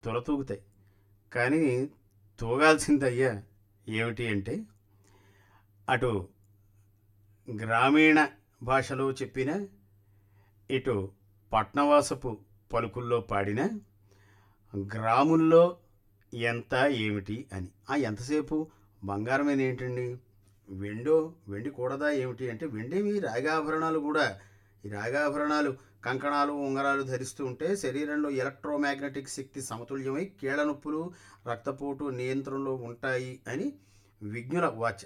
తులతూగుతాయి కానీ తూగాల్సిందయ్యా ఏమిటి అంటే అటు గ్రామీణ భాషలో చెప్పిన ఇటు పట్నవాసపు పలుకుల్లో పాడిన గ్రాముల్లో ఎంత ఏమిటి అని ఆ ఎంతసేపు బంగారమైన ఏంటండి వెండో వెండి కూడదా ఏమిటి అంటే వెండివి రాగాభరణాలు కూడా ఈ రాగాభరణాలు కంకణాలు ఉంగరాలు ధరిస్తూ ఉంటే శరీరంలో ఎలక్ట్రోమాగ్నెటిక్ శక్తి సమతుల్యమై కీళ్ళ నొప్పులు రక్తపోటు నియంత్రణలో ఉంటాయి అని విజ్ఞుల వాచ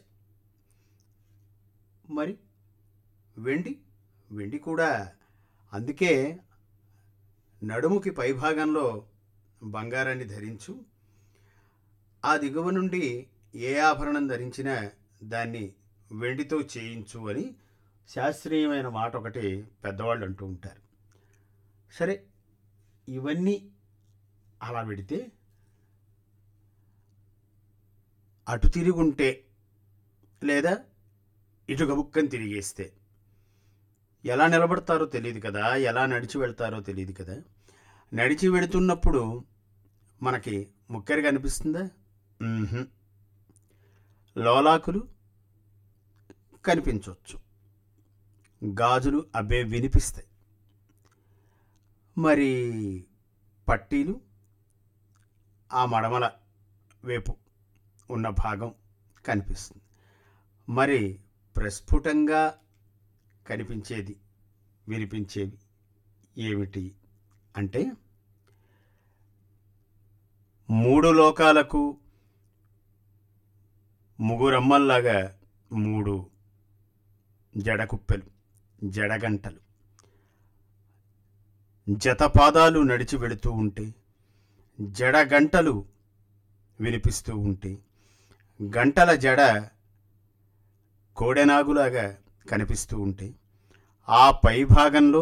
మరి వెండి వెండి కూడా అందుకే నడుముకి పైభాగంలో బంగారాన్ని ధరించు ఆ దిగువ నుండి ఏ ఆభరణం ధరించినా దాన్ని వెండితో చేయించు అని శాస్త్రీయమైన మాట ఒకటి పెద్దవాళ్ళు అంటూ ఉంటారు సరే ఇవన్నీ అలా పెడితే అటు తిరుగుంటే లేదా ఇటు గబుక్కని తిరిగేస్తే ఎలా నిలబడతారో తెలియదు కదా ఎలా నడిచి వెళ్తారో తెలియదు కదా నడిచి వెళుతున్నప్పుడు మనకి ముక్కెర కనిపిస్తుందా మ్మ్హ్మ్. లోలాకులు కనిపించవచ్చు గాజులు అబ్బే వినిపిస్తాయి మరి పట్టీలు ఆ మడమల వైపు ఉన్న భాగం కనిపిస్తుంది మరి ప్రస్ఫుటంగా కనిపించేది వినిపించేవి ఏమిటి అంటే మూడు లోకాలకు ముగురమ్మల్లాగా మూడు జడకుప్పెలు జడగంటలు జతపాదాలు నడిచి వెళుతూ ఉంటే జడగంటలు వినిపిస్తూ ఉంటే గంటల జడ కోడెనాగులాగా కనిపిస్తూ ఉంటే ఆ పైభాగంలో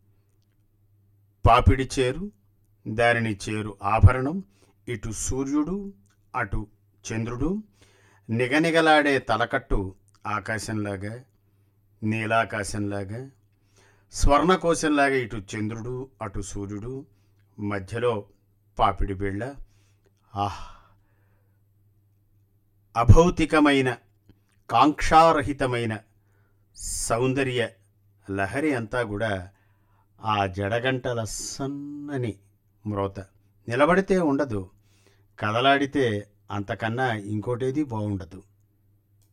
పాపిడి చేరు దానిని చేరు ఆభరణం ఇటు సూర్యుడు అటు చంద్రుడు నిగనిగలాడే తలకట్టు ఆకాశంలాగా నీలాకాశంలాగా స్వర్ణకోశంలాగా ఇటు చంద్రుడు అటు సూర్యుడు మధ్యలో పాపిడి బిళ్ళ ఆహ్ అభౌతికమైన కాంక్షారహితమైన సౌందర్య లహరి అంతా కూడా ఆ జడగంటల సన్నని మ్రోత నిలబడితే ఉండదు కదలాడితే అంతకన్నా ఇంకోటేది బాగుండదు